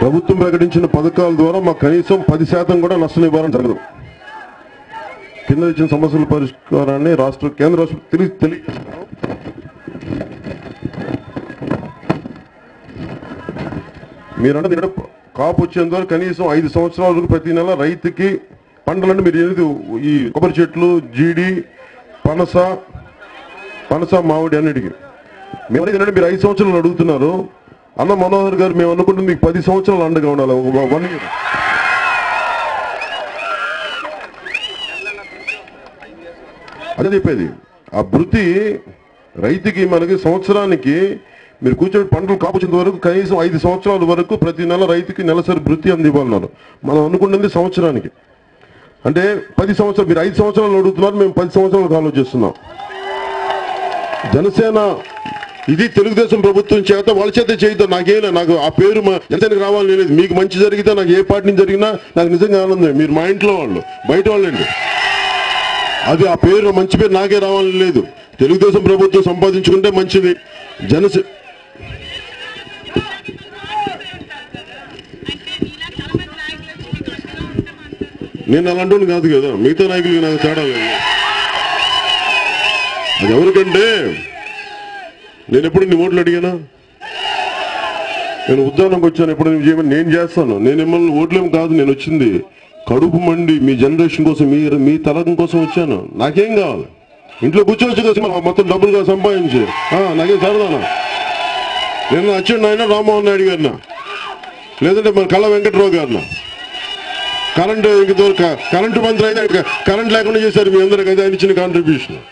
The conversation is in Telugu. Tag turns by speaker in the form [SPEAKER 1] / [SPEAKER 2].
[SPEAKER 1] ప్రభుత్వం ప్రకటించిన పథకాల ద్వారా మాకు కనీసం పది శాతం కూడా నష్ట నివారణ జరగదు కింద ఇచ్చిన సమస్యల పరిష్కారాన్ని రాష్ట్ర కేంద్ర రాష్ట్ర తెలి తెలి మీరంటే ఇక్కడ కాపు వచ్చేంత వరకు కనీసం ఐదు సంవత్సరాల వరకు ప్రతి నెల రైతుకి పంటలంటే మీరు ఏది ఈ కొబ్బరి చెట్లు జీడి పనస పనస మామిడి అన్నిటికీ మేము అనేది ఏంటంటే మీరు ఐదు సంవత్సరాలు అడుగుతున్నారు అన్న మనోహర్ గారు మేము అనుకుంటుంది మీకు పది సంవత్సరాలు అండగా ఉండాలి ఒక వన్ ఇయర్ అదే చెప్పేది ఆ భృతి రైతుకి మనకి సంవత్సరానికి మీరు కూర్చొని పంటలు కాపుచ్చేంత వరకు కనీసం ఐదు సంవత్సరాల వరకు ప్రతి నెల రైతుకి నెలసరి భృతి అందివ్వాలన్నారు మనం అనుకున్నది సంవత్సరానికి అంటే పది సంవత్సరాలు మీరు ఐదు సంవత్సరాలు అడుగుతున్నారు మేము పది సంవత్సరాలకు ఆలోచిస్తున్నాం జనసేన ఇది తెలుగుదేశం ప్రభుత్వం చేత వాళ్ళ చేత చేయదు నాకేనా నాకు ఆ పేరు మా జనసేనకి రావాలని లేదు మీకు మంచి జరిగితే నాకు ఏ పార్టీ నుంచి జరిగినా నాకు నిజంగా ఆనందం మీరు మా ఇంట్లో వాళ్ళు బయట వాళ్ళండి అది ఆ పేరు మంచి పేరు నాకే రావాలని లేదు తెలుగుదేశం ప్రభుత్వం సంపాదించుకుంటే మంచిది జనసే నేను అలాంటి కాదు కదా మిగతా నాయకులకి నాకు తేడా లేదు అది ఎవరికంటే నేను ఎప్పుడు నీ ఓట్లు అడిగానా నేను ఉద్దానంకి వచ్చాను ఎప్పుడు నువ్వు చేయమని నేను చేస్తాను నేను మిమ్మల్ని ఓట్లేం కాదు నేను వచ్చింది కడుపు మండి మీ జనరేషన్ కోసం మీ మీ తరగం కోసం వచ్చాను నాకేం కావాలి ఇంట్లో కూర్చోవచ్చు కదా సినిమా మొత్తం డబ్బులుగా సంపాదించి ఆ, నాకేం సరదానా నేను వచ్చాడు నాయన రామ్మోహన్ నాయుడు గారిన లేదంటే మన కళ్ళ వెంకట్రావు గారిన కరెంటు ఇంక కరెంటు మంత్రి అయితే కరెంట్ లేకుండా చేశారు మీ అందరికి అది ఆయన ఇచ్చిన కాంట్రిబ్యూషన్